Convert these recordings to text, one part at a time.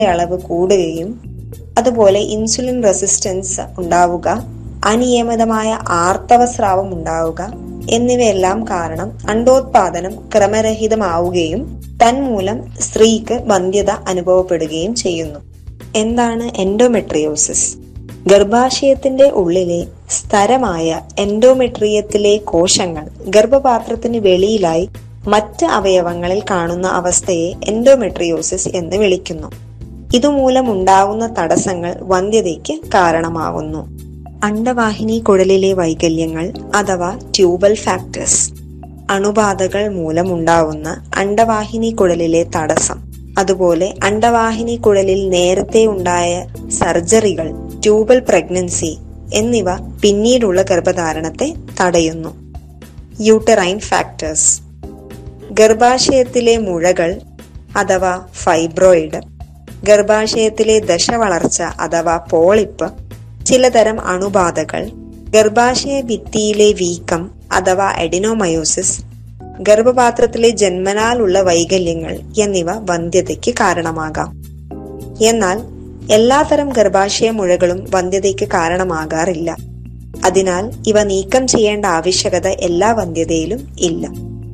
അളവ് കൂടുകയും അതുപോലെ ഇൻസുലിൻ റെസിസ്റ്റൻസ് ഉണ്ടാവുക അനിയമിതമായ ആർത്തവസ്രാവം ഉണ്ടാവുക എന്നിവയെല്ലാം കാരണം അണ്ടോത്പാദനം ക്രമരഹിതമാവുകയും തന്മൂലം സ്ത്രീക്ക് വന്ധ്യത അനുഭവപ്പെടുകയും ചെയ്യുന്നു എന്താണ് എൻഡോമെട്രിയോസിസ് ഗർഭാശയത്തിന്റെ ഉള്ളിലെ സ്ഥരമായ എൻഡോമെട്രിയത്തിലെ കോശങ്ങൾ ഗർഭപാത്രത്തിന് വെളിയിലായി മറ്റ് അവയവങ്ങളിൽ കാണുന്ന അവസ്ഥയെ എൻഡോമെട്രിയോസിസ് എന്ന് വിളിക്കുന്നു ഇതുമൂലം ഉണ്ടാവുന്ന തടസ്സങ്ങൾ വന്ധ്യതയ്ക്ക് കാരണമാകുന്നു അണ്ടവാഹിനി കുഴലിലെ വൈകല്യങ്ങൾ അഥവാ ട്യൂബൽ ഫാക്ടേഴ്സ് അണുബാധകൾ മൂലമുണ്ടാവുന്ന അണ്ടവാഹിനി കുഴലിലെ തടസ്സം അതുപോലെ അണ്ടവാഹിനി കുഴലിൽ നേരത്തെ ഉണ്ടായ സർജറികൾ ട്യൂബൽ പ്രഗ്നൻസി എന്നിവ പിന്നീടുള്ള ഗർഭധാരണത്തെ തടയുന്നു യൂട്ടറൈൻ ഫാക്ടേഴ്സ് ഗർഭാശയത്തിലെ മുഴകൾ അഥവാ ഫൈബ്രോയിഡ് ഗർഭാശയത്തിലെ ദശവളർച്ച അഥവാ പോളിപ്പ് ചിലതരം അണുബാധകൾ ഗർഭാശയ ഭിത്തിയിലെ വീക്കം അഥവാ എഡിനോമയോസിസ് ഗർഭപാത്രത്തിലെ ജന്മനാലുള്ള വൈകല്യങ്ങൾ എന്നിവ വന്ധ്യതയ്ക്ക് കാരണമാകാം എന്നാൽ എല്ലാത്തരം ഗർഭാശയ മുഴകളും വന്ധ്യതയ്ക്ക് കാരണമാകാറില്ല അതിനാൽ ഇവ നീക്കം ചെയ്യേണ്ട ആവശ്യകത എല്ലാ വന്ധ്യതയിലും ഇല്ല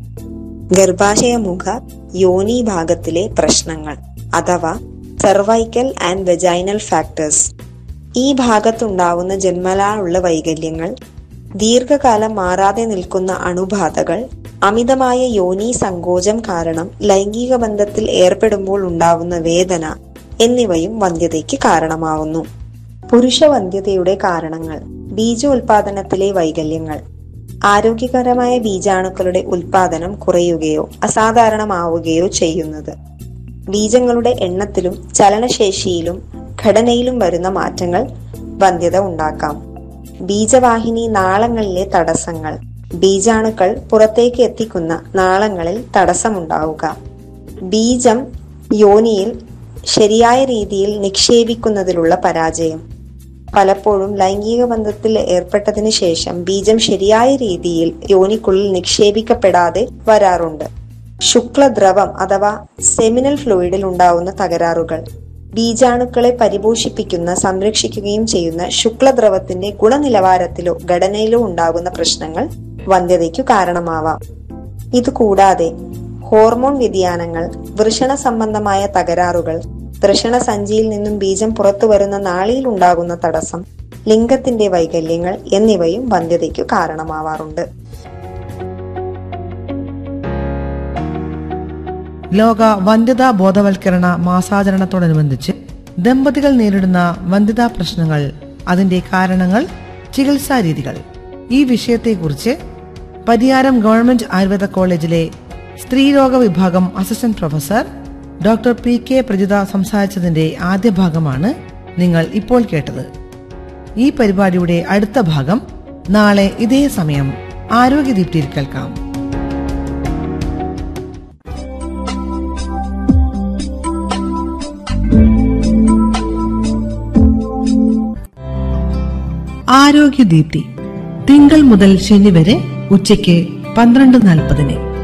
ഗർഭാശയമുഖ യോനി ഭാഗത്തിലെ പ്രശ്നങ്ങൾ അഥവാ സെർവൈക്കൽ ആൻഡ് വെജൈനൽ ഫാക്ടേഴ്സ് ഈ ഭാഗത്തുണ്ടാവുന്ന ജന്മനാലുള്ള വൈകല്യങ്ങൾ ദീർഘകാലം മാറാതെ നിൽക്കുന്ന അണുബാധകൾ അമിതമായ യോനി സങ്കോചം കാരണം ലൈംഗിക ബന്ധത്തിൽ ഏർപ്പെടുമ്പോൾ ഉണ്ടാവുന്ന വേദന എന്നിവയും വന്ധ്യതയ്ക്ക് കാരണമാവുന്നു പുരുഷ വന്ധ്യതയുടെ കാരണങ്ങൾ ബീജോൽപാദനത്തിലെ വൈകല്യങ്ങൾ ആരോഗ്യകരമായ ബീജാണുക്കളുടെ ഉൽപാദനം കുറയുകയോ അസാധാരണമാവുകയോ ചെയ്യുന്നത് ബീജങ്ങളുടെ എണ്ണത്തിലും ചലനശേഷിയിലും ഘടനയിലും വരുന്ന മാറ്റങ്ങൾ വന്ധ്യത ഉണ്ടാക്കാം ബീജവാഹിനി നാളങ്ങളിലെ തടസ്സങ്ങൾ ബീജാണുക്കൾ പുറത്തേക്ക് എത്തിക്കുന്ന നാളങ്ങളിൽ തടസ്സമുണ്ടാവുക ബീജം യോനിയിൽ ശരിയായ രീതിയിൽ നിക്ഷേപിക്കുന്നതിലുള്ള പരാജയം പലപ്പോഴും ലൈംഗിക ബന്ധത്തിൽ ഏർപ്പെട്ടതിനു ശേഷം ബീജം ശരിയായ രീതിയിൽ യോനിക്കുള്ളിൽ നിക്ഷേപിക്കപ്പെടാതെ വരാറുണ്ട് ശുക്ലദ്രവം അഥവാ സെമിനൽ ഫ്ലൂയിഡിൽ ഉണ്ടാവുന്ന തകരാറുകൾ ബീജാണുക്കളെ പരിപോഷിപ്പിക്കുന്ന സംരക്ഷിക്കുകയും ചെയ്യുന്ന ശുക്ലദ്രവത്തിന്റെ ഗുണനിലവാരത്തിലോ ഘടനയിലോ ഉണ്ടാകുന്ന പ്രശ്നങ്ങൾ വന്ധ്യതയ്ക്കു കാരണമാവാം ഇതുകൂടാതെ ഹോർമോൺ വ്യതിയാനങ്ങൾ വൃഷണ സംബന്ധമായ തകരാറുകൾ വൃഷണസഞ്ചിയിൽ നിന്നും ബീജം പുറത്തു വരുന്ന നാളിയിൽ ഉണ്ടാകുന്ന തടസ്സം ലിംഗത്തിന്റെ വൈകല്യങ്ങൾ എന്നിവയും വന്ധ്യതയ്ക്കു കാരണമാവാറുണ്ട് ലോക വന്ധ്യതാ ബോധവൽക്കരണ മാസാചരണത്തോടനുബന്ധിച്ച് ദമ്പതികൾ നേരിടുന്ന വന്ധ്യതാ പ്രശ്നങ്ങൾ അതിന്റെ കാരണങ്ങൾ ചികിത്സാ രീതികൾ ഈ വിഷയത്തെക്കുറിച്ച് പരിയാരം ഗവൺമെന്റ് ആയുർവേദ കോളേജിലെ സ്ത്രീരോഗ വിഭാഗം assistant professor doctor P K Prajitha സംസാരിച്ചതിന്റെ ആദ്യ ഭാഗമാണ് നിങ്ങൾ ഇപ്പോൾ കേട്ടത് ഈ പരിപാടിയുടെ അടുത്ത ഭാഗം നാളെ ഇതേ സമയം ആരോഗ്യദീപ്തിയിൽ കേൾക്കാം ആരോഗ്യദീപ്തി തിങ്കൾ മുതൽ ശനി വരെ ഉച്ചയ്ക്ക് പന്ത്രണ്ട് നാൽപ്പതിന്